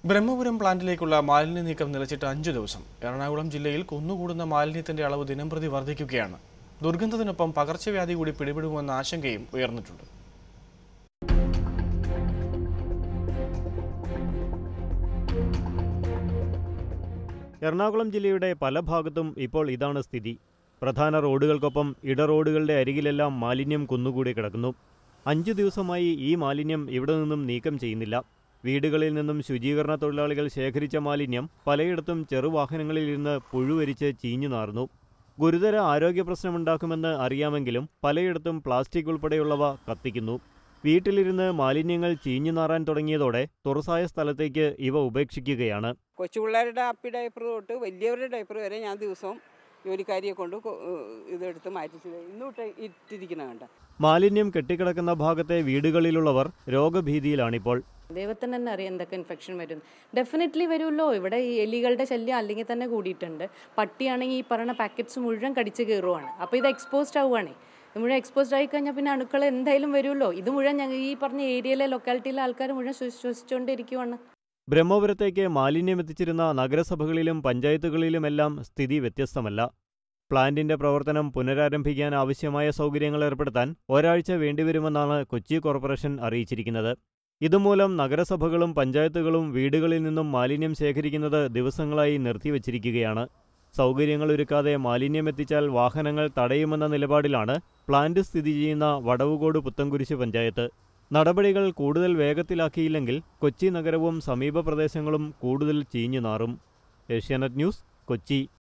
ബ്രഹ്മപുരം പ്ലാന്റിലേക്കുള്ള മാലിന്യ നീക്കം നിലച്ചിട്ട് അഞ്ചു ദിവസം എറണാകുളം ജില്ലയിൽ കുന്നുകൂടുന്ന മാലിന്യത്തിന്റെ അളവ് ദിനംപ്രതി വർദ്ധിക്കുകയാണ് ദുർഗന്ധത്തിനൊപ്പം പകർച്ചവ്യാധി കൂടി പിടിപെടുമെന്ന ആശങ്കയും ഉയർന്നിട്ടുണ്ട് എറണാകുളം ജില്ലയുടെ പല ഭാഗത്തും ഇപ്പോൾ ഇതാണ് സ്ഥിതി പ്രധാന റോഡുകൾക്കൊപ്പം ഇടറോഡുകളുടെ അരികിലെല്ലാം മാലിന്യം കുന്നുകൂടി കിടക്കുന്നു അഞ്ചു ദിവസമായി ഈ മാലിന്യം ഇവിടെ നിന്നും നീക്കം ചെയ്യുന്നില്ല വീടുകളിൽ നിന്നും ശുചീകരണ തൊഴിലാളികൾ ശേഖരിച്ച മാലിന്യം പലയിടത്തും ചെറുവാഹനങ്ങളിൽ ഇരുന്ന് പുഴുവരിച്ച് ചീഞ്ഞു നാറുന്നു ഗുരുതര ആരോഗ്യ പ്രശ്നമുണ്ടാക്കുമെന്ന് അറിയാമെങ്കിലും പലയിടത്തും പ്ലാസ്റ്റിക് ഉൾപ്പെടെയുള്ളവ കത്തിക്കുന്നു വീട്ടിലിരുന്ന് മാലിന്യങ്ങൾ ചീഞ്ഞു നാറാൻ തുടങ്ങിയതോടെ തുറസായ സ്ഥലത്തേക്ക് ഇവ ഉപേക്ഷിക്കുകയാണ് കൊച്ചു പിള്ളേരുടെ അപ്പി ഡയപ്പർ തൊട്ട് വലിയവരുടെ ഡയപ്പർ വരെ ഞാൻ ദിവസവും ജോലിക്കാരിയെ കൊണ്ട് കൊ- ഏഹ് ഇതെടുത്ത് മാറ്റി ഇന്നോട്ട് ഇട്ടിരിക്കുന്ന കണ്ട മാലിന്യം കെട്ടിക്കിടക്കുന്ന ഭാഗത്തെ വീടുകളിലുള്ളവർ രോഗഭീതിയിലാണിപ്പോൾ ദൈവത്തിന് തന്നെ അറിയാം എന്തൊക്കെ ഇൻഫെക്ഷൻ വരും ഡെഫിനറ്റ്ലി വരുമല്ലോ ഇവിടെ ഈ എലികളുടെ ശല്യം അല്ലെങ്കിൽ തന്നെ കൂടിയിട്ടുണ്ട് പട്ടിയാണെങ്കിൽ ഈ പറയുന്ന പാക്കറ്റ്സ് മുഴുവൻ കടിച്ച് കയറുവാണ് അപ്പോൾ ഇത് എക്സ്പോസ്ഡ് ആവുകയാണേ ഇത് മുഴുവൻ എക്സ്പോസ്ഡ് ആയി കഴിഞ്ഞാൽ പിന്നെ അണുക്കൾ എന്തായാലും വരുമല്ലോ ഇത് മുഴുവൻ ഞങ്ങൾ ഈ പറഞ്ഞ ഏരിയയിലെ ലൊക്കാലിറ്റിയിലെ ആൾക്കാർ മുഴുവൻ ശ്വസി- ശ്വസിച്ചുകൊണ്ടിരിക്കുവാണ് ബ്രഹ്മപുരത്തേക്ക് മാലിന്യം എത്തിച്ചിരുന്ന നഗരസഭകളിലും പഞ്ചായത്തുകളിലുമെല്ലാം സ്ഥിതി വ്യത്യസ്തമല്ല പ്ലാന്റിന്റെ പ്രവർത്തനം പുനരാരംഭിക്കാൻ ആവശ്യമായ സൗകര്യങ്ങൾ ഏർപ്പെടുത്താൻ ഒരാഴ്ച വേണ്ടിവരുമെന്നാണ് കൊച്ചി കോർപ്പറേഷൻ അറിയിച്ചിരിക്കുന്നത് ഇതുമൂലം നഗരസഭകളും പഞ്ചായത്തുകളും വീടുകളിൽ നിന്നും മാലിന്യം ശേഖരിക്കുന്നത് ദിവസങ്ങളായി നിർത്തിവച്ചിരിക്കുകയാണ് സൗകര്യങ്ങൾ ഒരുക്കാതെ മാലിന്യം എത്തിച്ചാൽ വാഹനങ്ങൾ തടയുമെന്ന നിലപാടിലാണ് പ്ലാന്റ് സ്ഥിതി ചെയ്യുന്ന വടവുകോട് പുത്തൻകുരിശ് പഞ്ചായത്ത് നടപടികൾ കൂടുതൽ വേഗത്തിലാക്കിയില്ലെങ്കിൽ കൊച്ചി നഗരവും സമീപ പ്രദേശങ്ങളും കൂടുതൽ ചീഞ്ഞു നാറും ഏഷ്യാനെറ്റ് ന്യൂസ് കൊച്ചി